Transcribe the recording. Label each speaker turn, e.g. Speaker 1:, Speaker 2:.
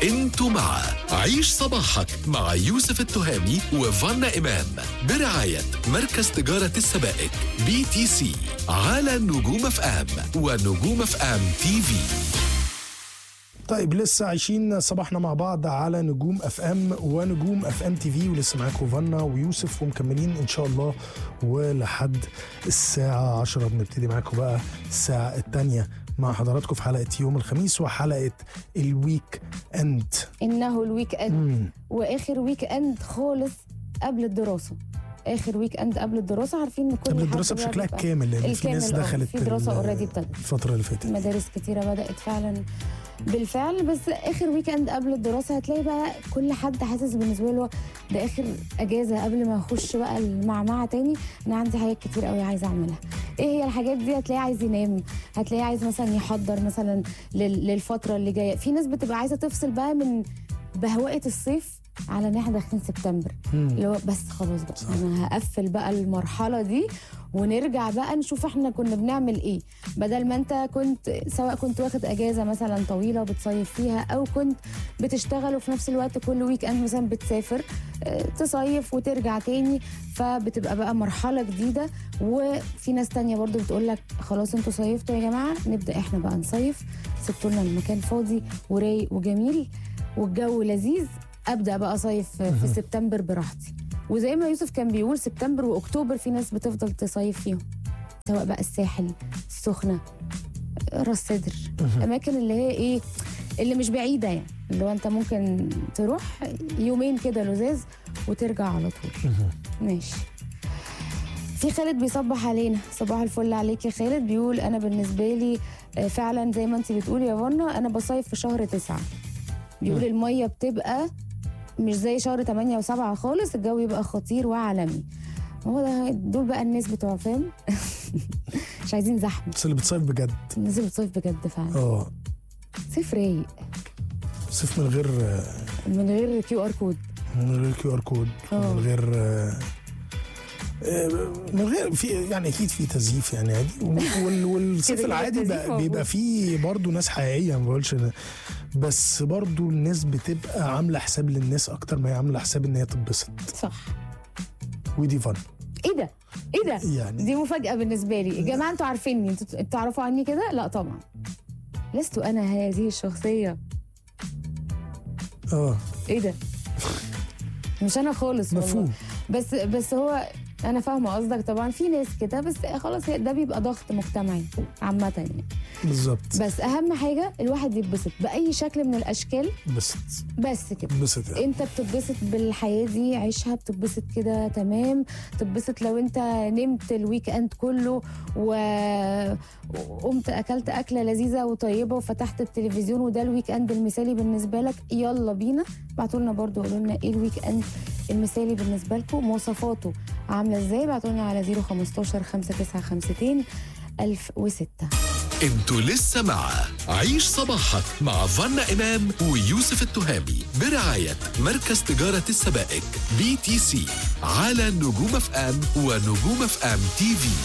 Speaker 1: انتوا مع عيش صباحك مع يوسف التهامي وفانا إمام برعاية مركز تجارة السبائك بي تي سي على نجوم اف ام ونجوم اف ام تي في
Speaker 2: طيب لسه عايشين صباحنا مع بعض على نجوم اف ام ونجوم اف ام تي في ولسه معاكم فانا ويوسف ومكملين ان شاء الله ولحد الساعة 10 بنبتدي معاكم بقى الساعة الثانية مع حضراتكم في حلقة يوم الخميس وحلقة الويك اند
Speaker 3: انه الويك اند واخر ويك اند خالص قبل الدراسه اخر ويك اند قبل الدراسه عارفين ان كل
Speaker 2: قبل
Speaker 3: حد
Speaker 2: الدراسة
Speaker 3: بقى
Speaker 2: بشكلها
Speaker 3: بيبقى-
Speaker 2: الكامل لان في ناس
Speaker 3: الكامل، آه،
Speaker 2: دخلت
Speaker 3: في دراسه
Speaker 2: ال-
Speaker 3: اوريدي ابتدت
Speaker 2: الفترة اللي فاتت
Speaker 3: مدارس كتيرة بدأت فعلا بالفعل بس آخر ويك اند قبل الدراسة هتلاقي بقى كل حد حاسس بالنسبة له ده آخر أجازة قبل ما أخش بقى المعمعة تاني أنا عندي حاجات كتير قوي عايزة أعملها إيه هي الحاجات دي هتلاقيه عايز ينام هتلاقيه عايز مثلا يحضر مثلا لل- للفترة اللي جاية في ناس بتبقى عايزة تفصل بقى من بهوقة الصيف على ان احنا داخلين سبتمبر اللي هو بس خلاص بقى انا هقفل بقى المرحله دي ونرجع بقى نشوف احنا كنا بنعمل ايه بدل ما انت كنت سواء كنت واخد اجازه مثلا طويله بتصيف فيها او كنت بتشتغل وفي نفس الوقت كل ويك اند مثلا بتسافر اه، تصيف وترجع تاني فبتبقى بقى مرحله جديده وفي ناس تانية برضو بتقول لك خلاص انتوا صيفتوا يا جماعه نبدا احنا بقى نصيف سبتوا لنا المكان فاضي ورايق وجميل والجو لذيذ ابدا بقى صيف في سبتمبر براحتي وزي ما يوسف كان بيقول سبتمبر واكتوبر في ناس بتفضل تصيف فيهم سواء بقى الساحل السخنه راس سدر الاماكن اللي هي ايه اللي مش بعيده يعني اللي هو انت ممكن تروح يومين كده لزاز وترجع على طول ماشي في خالد بيصبح علينا صباح الفل عليك يا خالد بيقول انا بالنسبه لي آه، فعلا زي ما انت بتقولي يا فنا انا بصيف في شهر تسعة بيقول الميه بتبقى مش زي شهر 8 و7 خالص الجو يبقى خطير وعالمي هو ده دول بقى الناس بتوع فاهم مش عايزين زحمه
Speaker 2: بس اللي بتصيف بجد
Speaker 3: الناس اللي بتصيف بجد فعلا
Speaker 2: اه
Speaker 3: صيف رايق
Speaker 2: صيف من غير
Speaker 3: من غير كيو ار كود
Speaker 2: من غير كيو ار كود
Speaker 3: آه.
Speaker 2: من غير آه، آه، من غير في يعني اكيد في تزييف يعني عادي وال- والصيف
Speaker 3: كده كده
Speaker 2: العادي
Speaker 3: التزييف
Speaker 2: بقى
Speaker 3: موجود.
Speaker 2: بيبقى فيه برضه ناس حقيقيه ما بقولش ده. بس برضه الناس بتبقى عامله حساب للناس اكتر ما هي عامله حساب ان هي تتبسط
Speaker 3: صح
Speaker 2: ودي فن
Speaker 3: ايه ده ايه ده
Speaker 2: يعني
Speaker 3: دي مفاجاه بالنسبه لي يا جماعه انتوا عارفيني انتوا انتوا تعرفوا عني كده لا طبعا لست انا هذه الشخصيه
Speaker 2: اه
Speaker 3: ايه ده مش انا خالص والله.
Speaker 2: مفهوم
Speaker 3: بس بس هو انا فاهمه قصدك طبعا في ناس كده بس خلاص هي- ده بيبقى ضغط مجتمعي عامه يعني
Speaker 2: بالظبط
Speaker 3: بس اهم حاجه الواحد يتبسط باي شكل من الاشكال
Speaker 2: بس
Speaker 3: بس كده
Speaker 2: بس يعني.
Speaker 3: انت بتتبسط بالحياه دي عيشها بتتبسط كده تمام تتبسط لو انت نمت الويك اند كله و- وقمت اكلت اكله لذيذه وطيبه وفتحت التلفزيون وده الويك اند المثالي بالنسبه لك يلا بينا ابعتوا لنا برضو قولوا لنا ايه الويك اند المثالي بالنسبه لكم مواصفاته عامله ازاي ابعتوا لنا على 015 5952 1006
Speaker 1: انتوا لسه مع عيش صباحك مع فانا إمام ويوسف التهامي برعاية مركز تجارة السبائك بي تي سي على نجوم اف ام ونجوم اف ام تي في